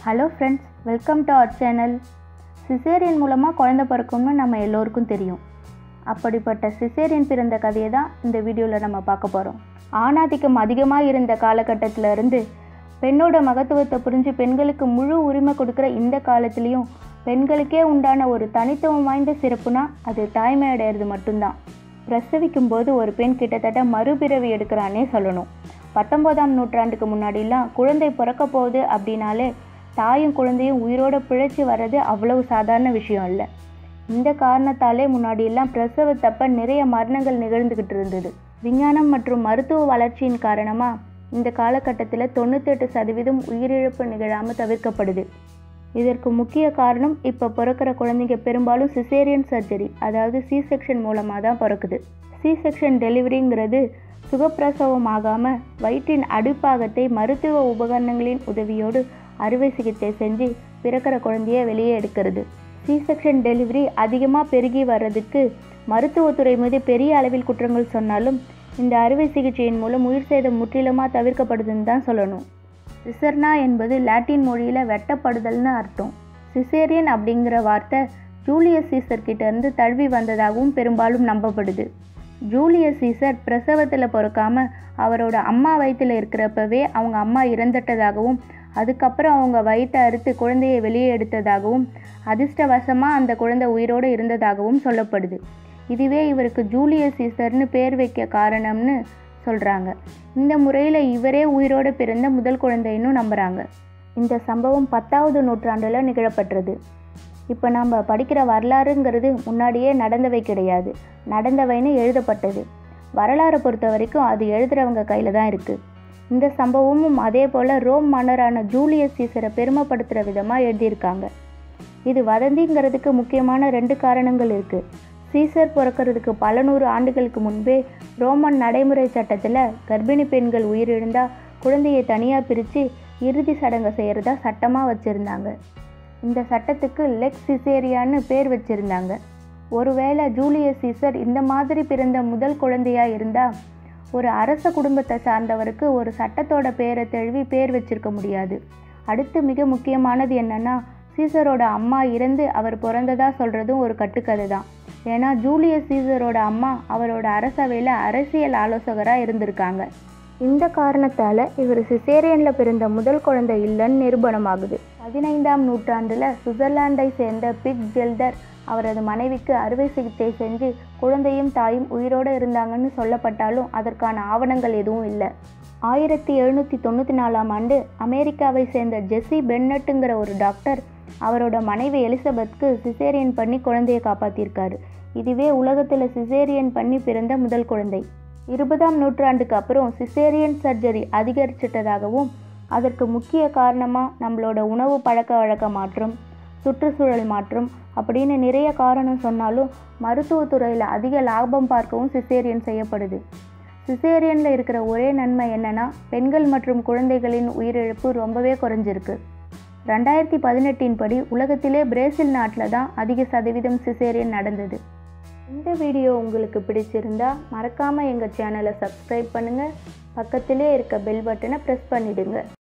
hello friends welcome to our channel caesarean மூலமாக குழந்தை பிறக்கும்னு நம்ம எல்லோருக்கும் தெரியும் அப்படிப்பட்ட சிசேரியன் பிறந்த கதையை தான் இந்த வீடியோவில் நம்ம பார்க்க போகிறோம் ஆணாதிக்கம் அதிகமாக இருந்த காலகட்டத்தில் இருந்து பெண்ணோட மகத்துவத்தை புரிஞ்சு பெண்களுக்கு முழு உரிமை கொடுக்குற இந்த காலத்துலேயும் பெண்களுக்கே உண்டான ஒரு தனித்துவம் வாய்ந்த சிறப்புனா அது தாய்மை அடையிறது மட்டும்தான் பிரசவிக்கும் போது ஒரு பெண் கிட்டத்தட்ட மறுபிறவி எடுக்கிறானே சொல்லணும் பத்தொன்பதாம் நூற்றாண்டுக்கு முன்னாடிலாம் குழந்தை பிறக்க போகுது அப்படின்னாலே தாயும் குழந்தையும் உயிரோட பிழைச்சி வர்றது அவ்வளவு சாதாரண விஷயம் இல்லை இந்த காரணத்தாலே முன்னாடியெல்லாம் பிரசவத்தப்ப நிறைய மரணங்கள் நிகழ்ந்துக்கிட்டு இருந்தது விஞ்ஞானம் மற்றும் மருத்துவ வளர்ச்சியின் காரணமாக இந்த காலகட்டத்தில் தொண்ணூத்தெட்டு சதவீதம் உயிரிழப்பு நிகழாமல் தவிர்க்கப்படுது இதற்கு முக்கிய காரணம் இப்போ பிறக்கிற குழந்தைங்க பெரும்பாலும் சிசேரியன் சர்ஜரி அதாவது சி செக்ஷன் மூலமாக தான் பிறக்குது சி செக்ஷன் டெலிவரிங்கிறது சுகப்பிரசவம் ஆகாமல் வயிற்றின் அடிப்பாகத்தை மருத்துவ உபகரணங்களின் உதவியோடு அறுவை சிகிச்சை செஞ்சு பிறக்கிற குழந்தைய வெளியே எடுக்கிறது சி செக்ஷன் டெலிவரி அதிகமாக பெருகி வர்றதுக்கு மருத்துவத்துறை மீது பெரிய அளவில் குற்றங்கள் சொன்னாலும் இந்த அறுவை சிகிச்சையின் மூலம் உயிர் சேதம் முற்றிலுமாக தவிர்க்கப்படுதுன்னு தான் சொல்லணும் சிசர்னா என்பது லாட்டின் மொழியில் வெட்டப்படுதல்னு அர்த்தம் சிசேரியன் அப்படிங்கிற வார்த்தை ஜூலியஸ் சீசர் கிட்ட இருந்து தழுவி வந்ததாகவும் பெரும்பாலும் நம்பப்படுது ஜூலியஸ் சீசர் பிரசவத்தில் பிறக்காம அவரோட அம்மா வயிற்றில் இருக்கிறப்பவே அவங்க அம்மா இறந்துட்டதாகவும் அதுக்கப்புறம் அவங்க வயிற்றை அறுத்து குழந்தையை வெளியே எடுத்ததாகவும் அதிர்ஷ்டவசமாக அந்த குழந்தை உயிரோடு இருந்ததாகவும் சொல்லப்படுது இதுவே இவருக்கு ஜூலியஸ் சீசர்னு பேர் வைக்க காரணம்னு சொல்கிறாங்க இந்த முறையில் இவரே உயிரோடு பிறந்த முதல் குழந்தைன்னு நம்புகிறாங்க இந்த சம்பவம் பத்தாவது நூற்றாண்டில் நிகழப்பட்டது இப்போ நம்ம படிக்கிற வரலாறுங்கிறது முன்னாடியே நடந்தவை கிடையாது நடந்தவைன்னு எழுதப்பட்டது வரலாறை பொறுத்த வரைக்கும் அது எழுதுகிறவங்க கையில் தான் இருக்குது இந்த சம்பவமும் அதே போல் ரோம் மன்னரான ஜூலியஸ் சீசரை பெருமைப்படுத்துகிற விதமாக எழுதியிருக்காங்க இது வதந்திங்கிறதுக்கு முக்கியமான ரெண்டு காரணங்கள் இருக்குது சீசர் பிறக்கிறதுக்கு பல நூறு ஆண்டுகளுக்கு முன்பே ரோமன் நடைமுறை சட்டத்தில் கர்ப்பிணி பெண்கள் உயிரிழந்தால் குழந்தையை தனியாக பிரித்து இறுதி சடங்கை செய்கிறதா சட்டமாக வச்சுருந்தாங்க இந்த சட்டத்துக்கு லெக் சிசேரியான்னு பேர் வச்சுருந்தாங்க ஒருவேளை ஜூலியஸ் சீசர் இந்த மாதிரி பிறந்த முதல் குழந்தையா இருந்தால் ஒரு அரச குடும்பத்தை சார்ந்தவருக்கு ஒரு சட்டத்தோட பேரை தழுவி பேர் வச்சிருக்க முடியாது அடுத்து மிக முக்கியமானது என்னன்னா சீசரோட அம்மா இறந்து அவர் பிறந்ததா சொல்கிறதும் ஒரு கட்டுக்கதை தான் ஏன்னா ஜூலியஸ் சீசரோட அம்மா அவரோட அரசவையில் அரசியல் ஆலோசகராக இருந்திருக்காங்க இந்த காரணத்தால் இவர் சிசேரியனில் பிறந்த முதல் குழந்தை இல்லைன்னு நிரூபணமாகுது பதினைந்தாம் நூற்றாண்டில் சுவிட்சர்லாண்டை சேர்ந்த பிக் ஜெல்டர் அவரது மனைவிக்கு அறுவை சிகிச்சை செஞ்சு குழந்தையும் தாயும் உயிரோடு இருந்தாங்கன்னு சொல்லப்பட்டாலும் அதற்கான ஆவணங்கள் எதுவும் இல்லை ஆயிரத்தி எழுநூற்றி தொண்ணூற்றி நாலாம் ஆண்டு அமெரிக்காவை சேர்ந்த ஜெஸ்ஸி பென்னட்டுங்கிற ஒரு டாக்டர் அவரோட மனைவி எலிசபெத்க்கு சிசேரியன் பண்ணி குழந்தையை காப்பாற்றியிருக்காரு இதுவே உலகத்தில் சிசேரியன் பண்ணி பிறந்த முதல் குழந்தை இருபதாம் நூற்றாண்டுக்கு அப்புறம் சிசேரியன் சர்ஜரி அதிகரிச்சிட்டதாகவும் அதற்கு முக்கிய காரணமாக நம்மளோட உணவு பழக்க வழக்க மாற்றம் சுற்றுச்சூழல் மாற்றம் அப்படின்னு நிறைய காரணம் சொன்னாலும் மருத்துவத்துறையில் அதிக லாபம் பார்க்கவும் சிசேரியன் செய்யப்படுது சிசேரியனில் இருக்கிற ஒரே நன்மை என்னென்னா பெண்கள் மற்றும் குழந்தைகளின் உயிரிழப்பு ரொம்பவே குறைஞ்சிருக்கு ரெண்டாயிரத்தி பதினெட்டின் படி உலகத்திலே பிரேசில் நாட்டில் தான் அதிக சதவீதம் சிசேரியன் நடந்தது இந்த வீடியோ உங்களுக்கு பிடிச்சிருந்தா மறக்காமல் எங்கள் சேனலை சப்ஸ்கிரைப் பண்ணுங்கள் பக்கத்திலே இருக்க பெல் பட்டனை ப்ரெஸ் பண்ணிடுங்க